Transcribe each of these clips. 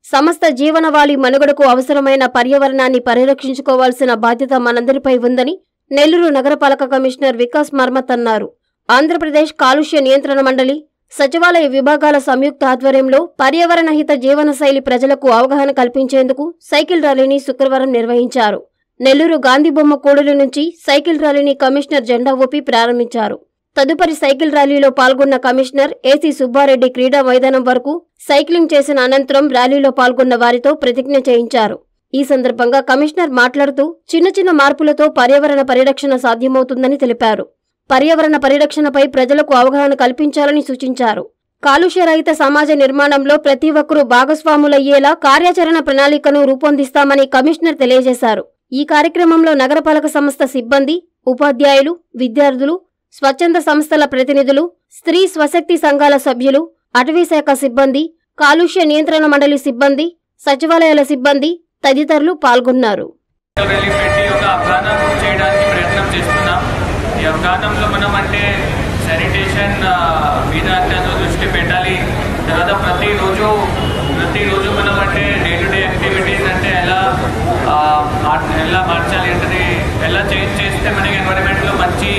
సమస్త జీవనవాళి మనుగడకు అవసరమైన పర్యావరణాన్ని పరిరక్షించుకోవాల్సిన బాధ్యత మనందరిపై ఉందని నెల్లూరు నగరపాలక కమిషనర్ వికాస్ మర్మత్ అన్నారు ఆంధ్రప్రదేశ్ కాలుష్య నియంత్రణ మండలి సచివాలయ విభాగాల సంయుక్త ఆధ్వర్యంలో పర్యావరణ హిత జీవనశైలి ప్రజలకు అవగాహన కల్పించేందుకు సైకిల్ ర్యాలీని శుక్రవారం నిర్వహించారు నెల్లూరు గాంధీ బొమ్మ కూడలి నుంచి సైకిల్ ర్యాలీని కమిషనర్ జెండా ఊపి ప్రారంభించారు తదుపరి సైకిల్ ర్యాలీలో పాల్గొన్న కమిషనర్ ఏసీ సుబ్బారెడ్డి క్రీడా మైదానం వరకు సైక్లింగ్ చేసిన అనంతరం ర్యాలీలో పాల్గొన్న వారితో ప్రతిజ్ఞ చేయించారు ఈ సందర్భంగా కమిషనర్ మాట్లాడుతూ చిన్న చిన్న మార్పులతో పర్యావరణ పరిరక్షణ సాధ్యమవుతుందని తెలిపారు పర్యావరణ పరిరక్షణపై ప్రజలకు అవగాహన కల్పించాలని సూచించారు కాలుష్య రహిత సమాజ నిర్మాణంలో ప్రతి ఒక్కరూ భాగస్వాములయ్యేలా కార్యాచరణ ప్రణాళికను రూపొందిస్తామని కమిషనర్ తెలియజేశారు ఈ కార్యక్రమంలో నగరపాలక సంస్థ సిబ్బంది ఉపాధ్యాయులు విద్యార్థులు స్వచ్ఛంద సంస్థల ప్రతినిధులు స్త్రీ స్వశక్తి సంఘాల సభ్యులు అటవీ శాఖ సిబ్బంది కాలుష్య నియంత్రణ మండలి సిబ్బంది సచివాలయాల సిబ్బంది తదితరులు పాల్గొన్నారు ర్యాలీ పెట్టి ఒక అవగాహన చేయడానికి ప్రయత్నం చేస్తున్నాం ఈ అవగాహనలో మనం అంటే శానిటేషన్ మీద అంటే అందులో దృష్టి పెట్టాలి తర్వాత ప్రతిరోజు ప్రతిరోజు మనం అంటే డే టు డే యాక్టివిటీస్ అంటే ఎలా ఆ, మార్- ఎలా మార్చాలి అంటే ఎలా చేంజ్ చేస్తే మనకి ఎన్వైరన్మెంట్లో మంచి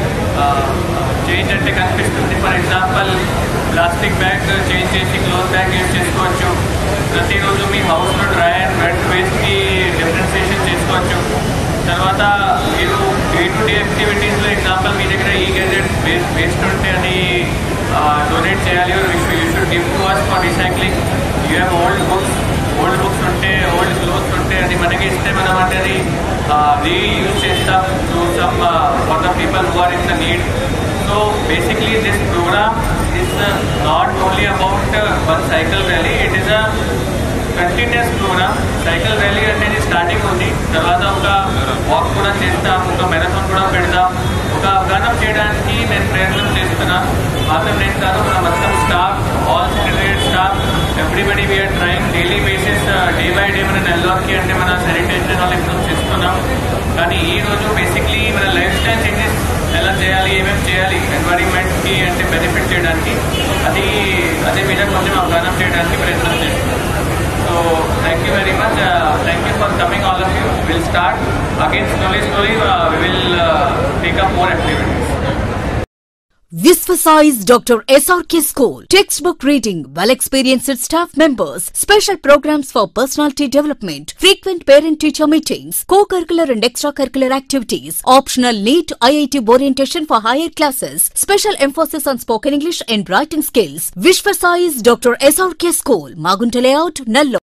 చేంజ్ అంటే కనిపిస్తుంది for example plastic bag change చేసి క్లోత్ బ్యాగ్ యూజ్ చేసుకోవచ్చు ప్రతిరోజు మీ హౌస్లో డ్రై అండ్ వెట్ వేస్ట్కి డిఫరెన్సియేషన్ చేసుకోవచ్చు తర్వాత మీరు డే టు డే యాక్టివిటీస్లో ఎగ్జాంపుల్ మీ దగ్గర ఈ గెజెట్ వేస్ట్ వేస్ట్ ఉంటే అది డొనేట్ చేయాలి you should give to us for recycling you have old books old books ఉంటే ఓల్డ్ క్లోత్స్ ఉంటే అది మనకి ఇస్తే మనం అంటే అది రీయూజ్ చేస్తాం to some for the people who are in the need so basically this program is not only about one cycle rally it is a continuous program cycle rally అనేది starting ఉంది తర్వాత ఒక వాక్ కూడా చేస్తాం ఒక మెరథాన్ కూడా పెడతాం ఒక అవగాహన చేయడానికి నేను ప్రయత్నం చేస్తున్నా మాత్రం నేను కాదు మన మొత్తం staff all secretariat staff everybody we are trying daily basis day by day మన నెల్లూరుకి అంటే మన శానిటేషన్ వాళ్ళు ఇంప్రూవ్ చేస్తున్నాం కానీ ఈ రోజు బేసిక్లీ మన లైఫ్ స్టైల్ చేంజెస్ ఎలా చేయాలి ఏమేమి చేయాలి ఎన్వైరన్మెంట్కి అంటే బెనిఫిట్ చేయడానికి అది అదే మీద కొంచెం అవగాహన చేయడానికి ప్రయత్నం చేస్తున్నాం so thank you very much thank you for coming all of you will start again slowly slowly we will take up more activities Visvasize Dr. SRK School. Textbook reading, well experienced staff members, special programs for personality development, frequent parent teacher meetings, co curricular and extracurricular activities, optional NEET IIT orientation for higher classes, special emphasis on spoken English and writing skills. Visvasize Dr. SRK School, Magunta Layout, Nallo.